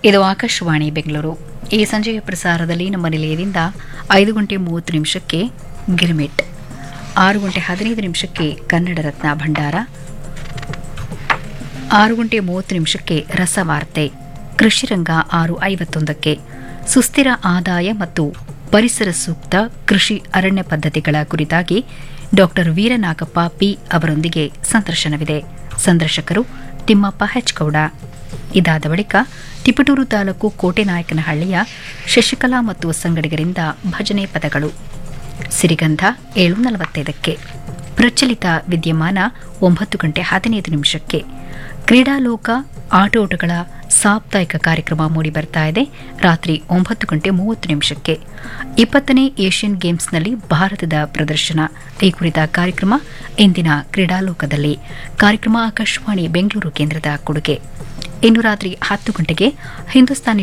ಇದು ಆಕಾಶವಾಣಿ ಬೆಂಗಳೂರು ಈ ಸಂಜೆಯ ಪ್ರಸಾರದಲ್ಲಿ ನಮ್ಮ ನಿಲಯದಿಂದ ಐದು ಗಂಟೆ ಮೂವತ್ತು ನಿಮಿಷಕ್ಕೆ ಗಿರ್ಮಿಟ್ ಆರು ಗಂಟೆ ಹದಿನೈದು ನಿಮಿಷಕ್ಕೆ ಕನ್ನಡ ರತ್ನ ಭಂಡಾರ ಆರು ಗಂಟೆ ಮೂವತ್ತು ನಿಮಿಷಕ್ಕೆ ರಸವಾರ್ತೆ ಕೃಷಿರಂಗ ಆರು ಐವತ್ತೊಂದಕ್ಕೆ ಸುಸ್ಥಿರ ಆದಾಯ ಮತ್ತು ಪರಿಸರ ಸೂಕ್ತ ಕೃಷಿ ಅರಣ್ಯ ಪದ್ಧತಿಗಳ ಕುರಿತಾಗಿ ಡಾಕ್ಟರ್ ವೀರನಾಗಪ್ಪ ಪಿ ಅವರೊಂದಿಗೆ ಸಂದರ್ಶನವಿದೆ ಸಂದರ್ಶಕರು ತಿಮ್ಮಪ್ಪ ಹೆಚ್ಗೌಡ ಇದಾದ ಬಳಿಕ ತಿಪಟೂರು ತಾಲೂಕು ಕೋಟೆನಾಯಕನಹಳ್ಳಿಯ ಶಶಿಕಲಾ ಮತ್ತು ಸಂಗಡಿಗರಿಂದ ಭಜನೆ ಪದಗಳು ಸಿರಿಗಂಧ ಏಳು ನಲವತ್ತೈದಕ್ಕೆ ಪ್ರಚಲಿತ ವಿದ್ಯಮಾನ ಒಂಬತ್ತು ಗಂಟೆ ಹದಿನೈದು ನಿಮಿಷಕ್ಕೆ ಕ್ರೀಡಾಲೋಕ ಆಟೋಟಗಳ ಸಾಪ್ತಾಹಿಕ ಕಾರ್ಯಕ್ರಮ ಮೂಡಿ ಬರ್ತಾ ಇದೆ ರಾತ್ರಿ ಒಂಬತ್ತು ಗಂಟೆ ಮೂವತ್ತು ನಿಮಿಷಕ್ಕೆ ಇಪ್ಪತ್ತನೇ ಏಷ್ಯನ್ ಗೇಮ್ಸ್ನಲ್ಲಿ ಭಾರತದ ಪ್ರದರ್ಶನ ಈ ಕುರಿತ ಕಾರ್ಯಕ್ರಮ ಇಂದಿನ ಕ್ರೀಡಾಲೋಕದಲ್ಲಿ ಕಾರ್ಯಕ್ರಮ ಆಕಾಶವಾಣಿ ಬೆಂಗಳೂರು ಕೇಂದ್ರದ ಕೊಡುಗೆ ಇನ್ನು ರಾತ್ರಿ ಹತ್ತು ಗಂಟೆಗೆ ಹಿಂದೂಸ್ತಾನಿ